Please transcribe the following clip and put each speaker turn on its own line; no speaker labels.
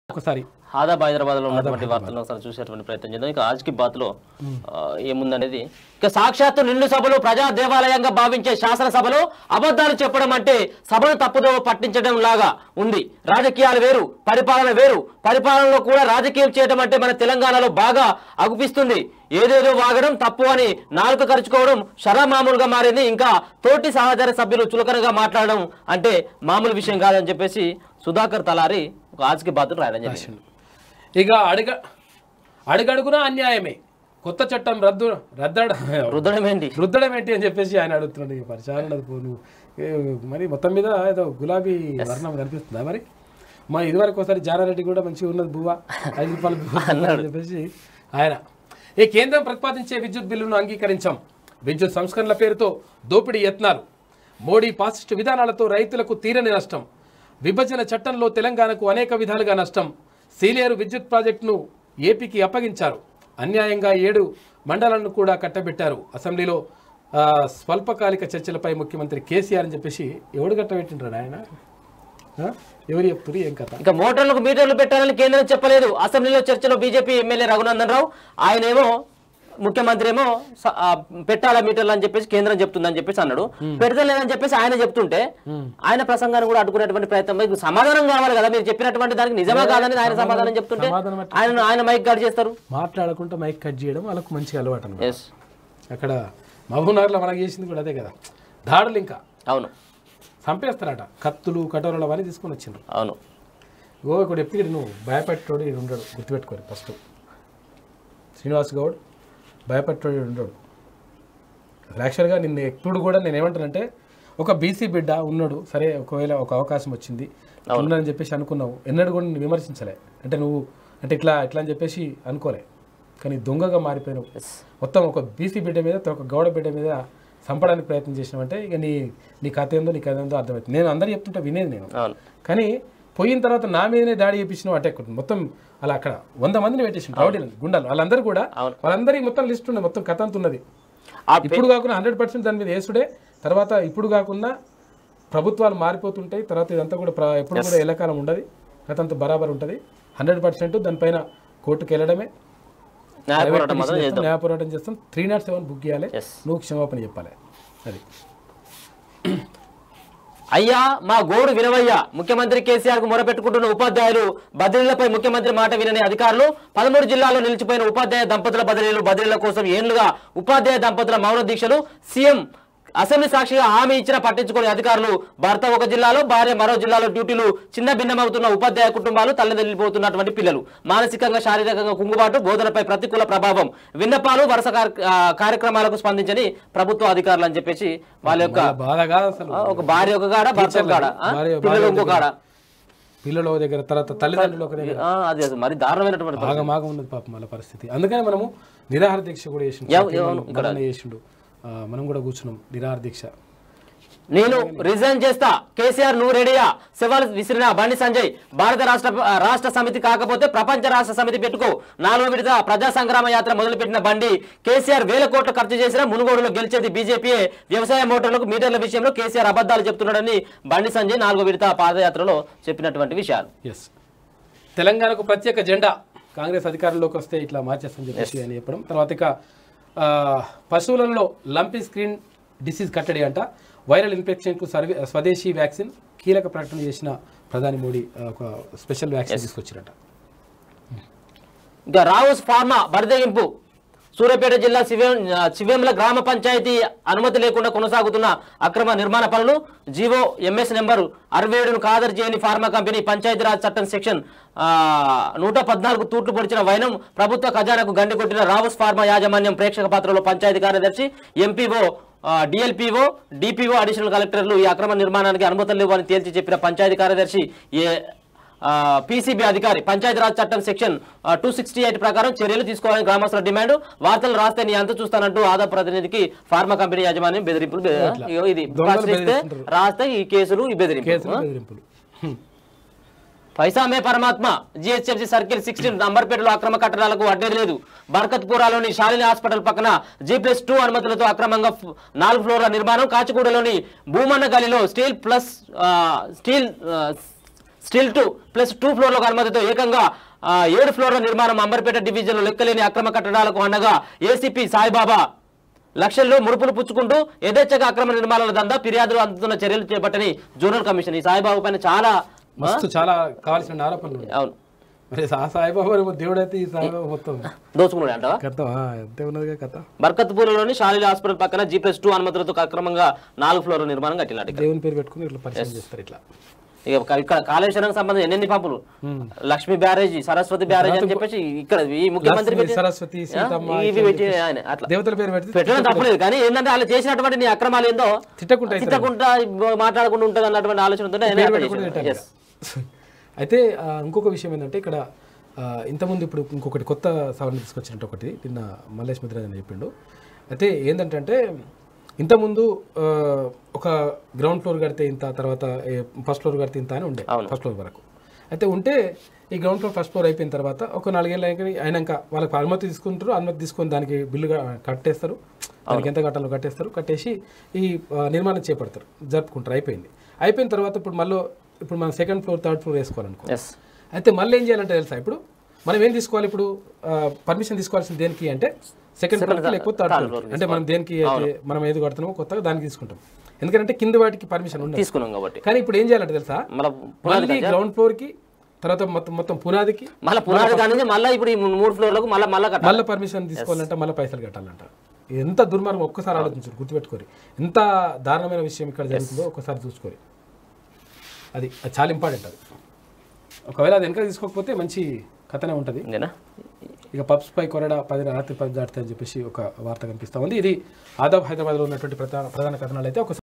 ఒకసారి
ఆదాబ్ హైదరాబాద్ లో ఉన్నటువంటి వార్తలను ఒకసారి చూసేటువంటి ప్రయత్నం చేద్దాం ఇక ఆజ్కి బాత్లో ఏముందనేది ఇక సాక్షాత్తు నిండు సభలు ప్రజా దేవాలయంగా భావించే శాసనసభలో అబద్ధాలు చెప్పడం అంటే సభను తప్పుదోవ పట్టించడం లాగా ఉంది రాజకీయాలు వేరు పరిపాలన వేరు పరిపాలనలో కూడా రాజకీయం చేయడం అంటే మన తెలంగాణలో బాగా అగుపిస్తుంది ఏదేదో వాగడం తప్పు అని నాలుక ఖర్చుకోవడం మామూలుగా మారింది ఇంకా తోటి సహచర సభ్యులు చులకనగా మాట్లాడడం అంటే మామూలు విషయం కాదని చెప్పేసి సుధాకర్ తలారి ఒక ఆజ్కి బాతులు రాయడం జరిగింది
ఇక అడుగ అడుగడుగునా అన్యాయమే కొత్త చట్టం రద్దు రద్దడ
రుద్దడం ఏంటి
రుద్దడం ఏంటి అని చెప్పేసి ఆయన అడుగుతున్నాడు ఇక పరిచయం ఉండదు పో నువ్వు ఏ, మరి మొత్తం మీద ఏదో గులాబీ వర్ణం కనిపిస్తుందా మరి మా ఇదివరకు ఒకసారి జానారెడ్డి కూడా మంచిగా ఉన్నది బువ్వ ఐదు రూపాయలు బువ్వ అని చెప్పేసి ఆయన ఈ కేంద్రం ప్రతిపాదించే విద్యుత్ బిల్లును అంగీకరించాం విద్యుత్ సంస్కరణల పేరుతో దోపిడీ యత్నాలు మోడీ పాసిస్టు విధానాలతో రైతులకు తీరని నష్టం విభజన చట్టంలో తెలంగాణకు అనేక విధాలుగా నష్టం సీలేరు విద్యుత్ ప్రాజెక్టును ఏపీకి అప్పగించారు అన్యాయంగా ఏడు మండలాలను కూడా కట్టబెట్టారు అసెంబ్లీలో ఆ, స్వల్పకాలిక చర్చలపై ముఖ్యమంత్రి కేసీఆర్ అని చెప్పేసి ఎవడు కట్టబెట్టిండ్రు ఆయన ఆ? ఎవరు చెప్తున్నారు ఏం కథ
ఇక మోటార్లకు మీటర్లు పెట్టాలని కేంద్రం చెప్పలేదు అసెంబ్లీలో చర్చలో బీజేపీ ఎమ్మెల్యే రఘునందన్ రావు ఆయనేమో ముఖ్యమంత్రి ఏమో స- ఆ, పెట్టాలా మీటర్లు అని చెప్పేసి కేంద్రం చెప్తుందని చెప్పేసి అన్నాడు పెడతలేదని చెప్పేసి ఆయన చెప్తుంటే ఆయన ప్రసంగాన్ని కూడా అడ్డుకునేటువంటి ప్రయత్నం మీకు సమాధానం కావాలి కదా మీరు చెప్పినటువంటి దానికి నిజమా కాదని ఆయన సమాధానం చెప్తుంటే
సమాధానం ఎట్లా?
ఆయన ఆయన మైక్ గార్డ్ చేస్తారు
మాట్లాడకుండా మైక్ కట్ చేయడం వాళ్ళకు మంచిగా అలవాటు అన్నమాట
ఎస్
అక్కడ మహబూబ్నగర్లో మనకు చేసింది కూడా అదే కదా దాడులు ఇంకా
అవును
చంపేస్తారట కత్తులు కటోరలు అవన్నీ తీసుకొని వచ్చిండ్రు
అవును
గో ఇక్కడ ఎప్పుడు నువ్వు భయపెట్టోడు ఈడు ఉండడు గుర్తుపెట్టుకోరు ఫస్ట్ శ్రీనివాస్ గౌడ్ భయపెట్టోడు ఈడు ఉండడు అసలు యాక్చువల్గా నిన్ను ఎప్పుడు కూడా నేను ఏమంటానంటే ఒక బీసీ బిడ్డ ఉన్నాడు సరే ఒకవేళ ఒక అవకాశం వచ్చింది ఉన్నానని చెప్పేసి అనుకున్నావు ఎన్నడూ కూడా నిన్ను విమర్శించలే అంటే నువ్వు అంటే ఇట్లా ఇట్లా అని చెప్పేసి అనుకోలే కానీ దొంగగా మారిపోయినావు మొత్తం ఒక బీసీ బిడ్డ మీద ఒక గౌడ బిడ్డ మీద చంపడానికి ప్రయత్నం చేసినావంటే ఇక నీ నీ కథ ఏందో నీ కథ ఏందో అర్థమవుతుంది నేను అందరు చెప్తుంటే వినేది నేను
అవును
కానీ పోయిన తర్వాత నా మీదనే దాడి చేపించిన అటాక్ మొత్తం అలా అక్కడ వంద మందిని పెట్టేసిన రౌడీలు గుండాలు వాళ్ళందరూ కూడా
అవును.
వాళ్ళందరికీ మొత్తం లిస్ట్ ఉంది మొత్తం కథ అంత ఉన్నది
ఆ
ఇప్పుడు కాకుండా హండ్రెడ్ పర్సెంట్ దాని మీద వేసుడే తర్వాత ఇప్పుడు కాకుండా ప్రభుత్వాలు మారిపోతుంటాయి తర్వాత ఇదంతా కూడా ప్ర- ఎప్పుడు కూడా ఎల్లకాలం ఉండదు కథ అంతా బరాబర్ ఉంటుంది హండ్రెడ్ పర్సెంట్ దానిపైన కోర్టుకు వెళ్ళడమే
న్యాయ పోరాటం మాత్రం
చేస్తాం,
చేద్దాం
న్యాయ పోరాటం చేస్తాం త్రీ నాట్ సెవెన్ బుక్ చేయాలి
Yes.
నువ్వు క్షమాపణ చెప్పాలి అది
అయ్యా మా గోడు వినవయ్యా ముఖ్యమంత్రి కేసీఆర్ కు మొరపెట్టుకుంటున్న ఉపాధ్యాయులు బదిలీలపై ముఖ్యమంత్రి మాట వినని అధికారులు పదమూడు జిల్లాల్లో నిలిచిపోయిన ఉపాధ్యాయ దంపతుల బదిలీలు బదిలీల కోసం ఏళ్లుగా ఉపాధ్యాయ దంపతుల మౌన దీక్షలు సీఎం అసెంబ్లీ సాక్షిగా హామీ ఇచ్చిన పట్టించుకునే అధికారులు భర్త ఒక జిల్లాలో భార్య మరో జిల్లాలో డ్యూటీలు చిన్న భిన్నమవుతున్న ఉపాధ్యాయ కుటుంబాలు తల్లిదండ్రులిపోతున్నటువంటి పిల్లలు మానసికంగా శారీరకంగా కుంగుబాటు బోధనపై ప్రతికూల ప్రభావం విన్నపాలు వరుస కార్- ఆ, కార్యక్రమాలకు స్పందించని ప్రభుత్వ అధికారులు అని చెప్పేసి వాళ్ళ యొక్క
బాధ కాదు అసలు
ఆ, ఒక భార్య ఒక కాడ భర్త ఒక కాడ ఆ?
భార్య-
పిల్లలు
భార్య
ఇంకో కాడ
పిల్లల ఒక దగ్గర తర్వాత తల్లిదండ్రులు ఒక దగ్గర
ఆ, అది అసలు మరి దారుణమైనటువంటి
బాగా మాగా ఉన్నది పాపం వాళ్ళ పరిస్థితి అందుకని మనము నిరాహార దీక్ష కూడా చేసిండు
ఎవ- ఎవరు?
మల్లన్న చేసిండు ఆ, మనం కూడా కూర్చున్నాం నిరాహార దీక్ష
నేను రిజైన్ చేస్తా కేసీఆర్ నువ్వు రెడీయా సవాల్ విసిరిన బండి సంజయ్ భారత రాష్ట్ర రాష్ట్ర సమితి కాకపోతే ప్రపంచ రాష్ట్ర సమితి పెట్టుకో నాలుగో విడత ప్రజా సంగ్రామ యాత్ర మొదలుపెట్టిన బండి కేసీఆర్ వేల కోట్లు ఖర్చు చేసిన మునుగోడులో గెలిచేది బీజేపీ వ్యవసాయ మోటార్లకు మీటర్ల విషయంలో కేసీఆర్ అబద్ధాలు చెప్తున్నాడని బండి సంజయ్ నాలుగో విడత పాదయాత్రలో చెప్పినటువంటి విషయాలు
ఎస్ తెలంగాణకు ప్రత్యేక జెండా కాంగ్రెస్ అధికారంలోకి వస్తే ఇట్లా మార్చేస్తామని చెప్పేసి ఆయన చెప్పడం తర్వాత ఇక ఆ, పశువులలో లంపీ స్క్రీన్ డిసీజ్ కట్టడి అంట వైరల్ ఇన్ఫెక్షన్కు సర్వే స్వదేశీ వ్యాక్సిన్ కీలక ప్రకటన చేసిన ప్రధాని మోడీ ఆ, ఒక స్పెషల్ వ్యాక్సిన్ తీసుకొచ్చిరట
ఇంకా రావుస్ ఫార్మా బరిదగింపు సూర్యాపేట జిల్లా శివేం శివేంల గ్రామ పంచాయతీ అనుమతి లేకుండా కొనసాగుతున్న అక్రమ నిర్మాణ పనులు జీవో ఎంఎస్ నెంబర్ అరవై ఏడును ఖాదరు చేయని ఫార్మా కంపెనీ పంచాయతీరాజ్ చట్టం సెక్షన్ ఆ, నూట పద్నాలుగు తూట్లు పొడిచిన వైనం ప్రభుత్వ ఖజానాకు గండి కొట్టిన రావుస్ ఫార్మా యాజమాన్యం ప్రేక్షక పాత్రలో పంచాయతీ కార్యదర్శి ఎంపీఓ డిఎల్పిఓ డిపిఓ అడిషనల్ కలెక్టర్లు ఈ అక్రమ నిర్మాణానికి అనుమతులు లేవని తేల్చి చెప్పిన పంచాయతీ కార్యదర్శి ఏ పీసీబీ అధికారి పంచాయతీరాజ్ చట్టం సెక్షన్ టూ సిక్స్టీ ఎయిట్ ప్రకారం చర్యలు తీసుకోవాలని గ్రామస్తుల డిమాండ్ వార్తలు రాస్తే నీ అంత చూస్తానంటూ ఆదా ప్రతినిధికి ఫార్మా కంపెనీ యాజమాన్యం బెదిరింపులు బె- ఇగో ఇది
దొంగలు
ప్రశ్నిస్తే
బెదిరిస్తుంటారు.
రాస్తే ఈ కేసులు ఈ బెదిరింపులు
కేసులు బెదిరింపులు హ్మ్.
పైసా మే పరమాత్మ జిహెచ్ఎంసీ సర్కిల్ సిక్స్టీన్ నంబర్పేటలో అక్రమ కట్టడాలకు అడ్డే లేదు బర్కత్పురాలోని శాలిని హాస్పిటల్ పక్కన జీ ప్లస్ టూ అనుమతులతో అక్రమంగా ఫ్- నాలుగు ఫ్లోర్ల నిర్మాణం కాచిగూడలోని భూమన్న గలిలో స్టీల్ ప్లస్ ఆ, స్టీల్ ఆ, స్టిల్ టూ ప్లస్ టూ ఫ్లోర్లకు అనుమతితో ఏకంగా ఆ, ఏడు ఫ్లోర్ల నిర్మాణం అంబర్పేట డివిజన్లో లెక్కలేని అక్రమ కట్టడాలకు అండగా ఏసీపీ సాయిబాబా లక్షల్లో ముడుపులు పుచ్చుకుంటూ యథేచ్ఛగా అక్రమ నిర్మాణాల దందా ఫిర్యాదులు అందుతున్న చర్యలు చేపట్టని జోనల్ కమిషన్ ఈ సాయిబాబా పైన చాలా
మస్తు చాలా కావాల్సిన ఆరోపణలు ఉన్నాయి
అవును
మరి ఆ సాయిబాబా ఏమో దేవుడు అయితే ఈ సాయిబాబా మొత్తం
దోచుకున్నాడు అంటావా
కథ అంతే ఉన్నదిగా కథ
బర్కత్పూర్లోని షాలిల్ హాస్పిటల్ పక్కన జీ ప్లస్ టూ అనుమతులతో అక్రమంగా నాలుగు ఫ్లోర్ల నిర్మాణం కట్టినాడు ఇక్కడ
దేవుని పేరు పెట్టుకుని ఇట్లా పరిచయం చేస్తారు ఇట్లా
ఇక ఇక్కడ కాళేశ్వరం సంబంధించి ఎన్నెన్ని పంపులు లక్ష్మీ బ్యారేజీ సరస్వతి బ్యారేజీ అని చెప్పేసి ఇక్కడ ఈ ముఖ్యమంత్రి
లక్ష్మి,
పెట్టి-
సరస్వతి సీతమ్మ
ఆ, ఇవి పెట్టి ఆయన అట్లా
దేవతల పేరు పెడితే
పెట్టడం తప్పలేదు కానీ ఏంటంటే వాళ్ళు చేసినటువంటి నీ అక్రమాలు ఏందో
తిట్టకుండా అయితే
తిట్టకుండా మాట్లాడకుండా ఉంటుంది అన్నటువంటి ఆలోచనతో ఆయన
పేరు
అట్లా
పెట్టకుండా
చేశాడు.
తిట్టాలి
Yes.
అయితే ఆ, ఇంకొక విషయం ఏంటంటే ఇక్కడ ఆ, ఇంతకుముందు ఇప్పుడు ఇంకొకటి కొత్త సవరణ తీసుకొచ్చినట్టు ఒకటి నిన్న మల్లేష్ మిత్ర అని చెప్పిండు అయితే ఏంటంటే ఇంతకుముందు ఆ, ఒక గ్రౌండ్ ఫ్లోర్ కడితే ఇంత తర్వాత ఫస్ట్ ఫ్లోర్ కడితే ఇంత అని ఉండే ఫస్ట్ ఫ్లోర్ వరకు అయితే ఉంటే ఈ గ్రౌండ్ ఫ్లోర్ ఫస్ట్ ఫ్లోర్ అయిపోయిన తర్వాత ఒక నాలుగేళ్ళు అయినాక- అయినాక వాళ్ళకి అనుమతి తీసుకుంటారు అనుమతి తీసుకొని దానికి బిల్లుగా కట్టేస్తారు దానికి ఎంత కట్టాలో కట్టేస్తారు కట్టేసి ఈ ఆ, నిర్మాణం చేపడతారు జరుపుకుంటారు అయిపోయింది అయిపోయిన తర్వాత ఇప్పుడు మళ్ళీ ఇప్పుడు మనం సెకండ్ ఫ్లోర్ థర్డ్ ఫ్లోర్ వేసుకోవాలనుకో
ఎస్
అయితే మళ్ళీ ఏం చేయాలంటే తెలుసా ఇప్పుడు మనం ఏం తీసుకోవాలి ఇప్పుడు పర్మిషన్ తీసుకోవాల్సింది దేనికి అంటే సెకండ్ ఫ్లోర్ లేకపోతే థర్డ్ ఫ్లోర్ అంటే మనం దేనికి అయితే మనం ఏది కడుతున్నామో కొత్తగా దానికి తీసుకుంటాం ఎందుకంటే కింద వాటికి పర్మిషన్ ఉండదు
తీసుకున్నాం కాబట్టి
కానీ ఇప్పుడు ఏం చేయాలంటే తెలుసా
మళ్ళీ
మళ్ళీ గ్రౌండ్ ఫ్లోర్ కి తర్వాత మొత్తం మొత్తం పునాదికి
మళ్ళీ పునాది కానీ మళ్ళీ ఇప్పుడు ఈ మూడు ఫ్లోర్లకు మళ్ళీ మళ్ళీ కట్టాలి
మళ్ళీ పర్మిషన్ తీసుకోవాలంటే మళ్ళీ పైసలు కట్టాలంట ఎంత దుర్మార్గం ఒక్కసారి ఆలోచించారు గుర్తుపెట్టుకోరి ఎంత దారుణమైన విషయం ఇక్కడ జరుగుతుందో ఒక్కసారి చూసుకోరి అది అది చాలా ఇంపార్టెంట్ అది ఒకవేళ అది వెనక తీసుకోకపోతే మంచి కథనే ఉంటుంది
ఇంతేనా
ఇక పబ్స్ పై కొరడా పది రాత్రి పబ్ దాటితే అని చెప్పేసి ఒక వార్త కనిపిస్తా ఉంది ఇది ఆదాబ్ హైదరాబాద్లో ఉన్నటువంటి ప్రధాన ప్రధాన కథనాలు అయితే ఒక